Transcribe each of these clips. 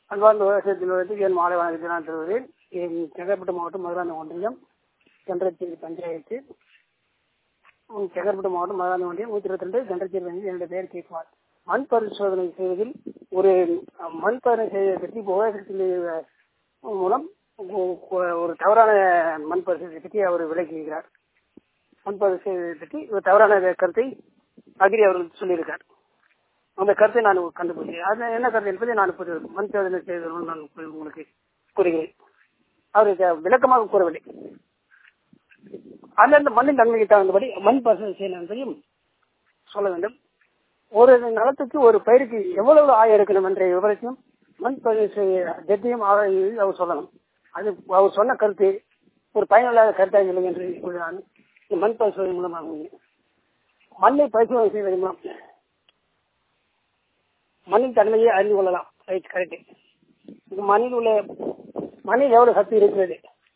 அன்பார்ந்த விவசாயத்தில் என் மாலை வணக்கத்தை நான் தருகிறேன் என் செங்கல்பட்டு மாவட்டம் மதுராந்த ஒன்றியம் கன்றச்சேரி பஞ்சாயத்து உம், செங்கல்பட்டு மாவட்டம் மதுராந்த ஒன்றியம் நூற்றி இருபத்தி ரெண்டு கன்றச்சேரி பஞ்சாயத்து என்னுடைய பெயர் கேக்குமார் மண் பரிசோதனை செய்வதில் ஒரு அஹ், மண் பரிசோதனை செய்வதை பற்றி இப்போ விவசாயத்தில் மூலம் ஒ- ஒ- ஒரு தவறான மண் பரிசோதனை பற்றி அவர் விளக்குகிறார் மண் பரிசோதனை பற்றி ஒரு தவறான கருத்தை அகிரி அவர்கள் சொல்லியிருக்கார் அந்த கருத்தை நான் கண்டுபிடிச்சேன் அது என்ன கருத்து என்பதை நான் இப்போது மண் சோதனை செய்தல் நான் இப்போது உங்களுக்கு கூறுகிறேன் அவர் இதை விளக்கமாக கூறவில்லை அந்தந்த மண்ணின் தன்மைக்கு தகுந்தபடி மண் பரிசோதனை செய்யணும் என்பதையும் சொல்ல வேண்டும் ஒரு நிலத்துக்கு ஒரு பயிருக்கு எவ்வளவு ஆயம் இருக்கணும் என்ற விவரத்தையும் மண் பரிசோதனை ஜெத்தையும் ஆராய்ச்சியும் அவர் சொல்லணும் அது அவர் சொன்ன கருத்து ஒரு பயனுள்ளாத கருத்தாக இல்லை என்று இப்பொழுது நான் இந்த மண் பரிசோதனை மூலமாக கூறுகிறேன். மண்ணை பரிசோதனை செய்வதன் மூலம் மண்ணின் தன்மையை அறிந்து கொள்ளலாம் ரைட் கரெக்ட் மண்ணில் உள்ள மண்ணில் எவ்வளவு சக்தி இருக்கிறது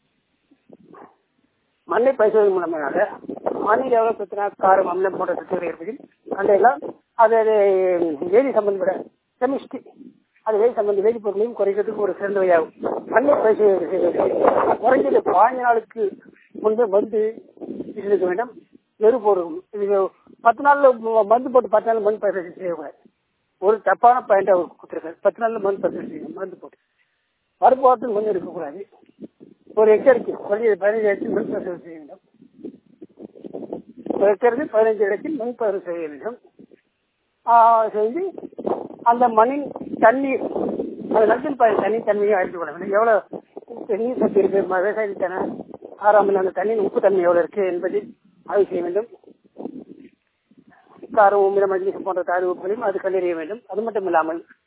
மண்ணை பரிசோதனை மூலமாக மண்ணில் எவ்வளவு சத்துனா காரம் அமிலம் போன்ற சத்துக்கள் இருப்பதில் கண்டெல்லாம் அது அது வேதி சம்பந்தப்பட கெமிஸ்ட்ரி அது வேதி சம்பந்த வேதிப்பொருளையும் குறைக்கிறதுக்கு ஒரு சிறந்த வழியாகும் மண்ணை பரிசோதனை செய்வது குறைஞ்சது பாஞ்சு நாளுக்கு முன்பு மருந்து இருக்க வேண்டும் எரு போடும் இது பத்து நாள்ல ம- மருந்து போட்டு பத்து நாள் மண் பரிசோதனை செய்யக்கூடாது ஒரு தப்பான பாயிண்ட் அவர் கொடுத்துருக்காரு பத்து நாள்ல மருந்து பரிசோதனை செய்யணும் மருந்து போட்டு மறுபாட்டில் மண் இருக்கக்கூடாது ஒரு ஹெக்டருக்கு குறைஞ்சது பதினஞ்சு இடத்தில் மண் பரிசோதனை செய்ய வேண்டும் ஒரு ஹெக்டருக்கு பதினஞ்சு இடத்தில் மண் பரிசோதனை செய்ய வேண்டும் ஆஹ் செஞ்சு அந்த மண்ணின் தண்ணீர் அந்த நிலத்தில் பாய தண்ணீர் தன்மையை அறிந்து கொள்ள வேண்டும் எவ்வளவு நீர் சக்தி இருக்கு ம- விவசாயத்துக்கான ஆறாமல் அந்த தண்ணியின் உப்பு தன்மை எவ்வளவு இருக்கு என்பதை ஆய்வு செய்ய வேண்டும் காரம் உமிரம் மஜ்லிஸ் போன்ற தாது உப்புகளையும் அது கண்டறிய வேண்டும் அது மட்டும் இல்லாமல்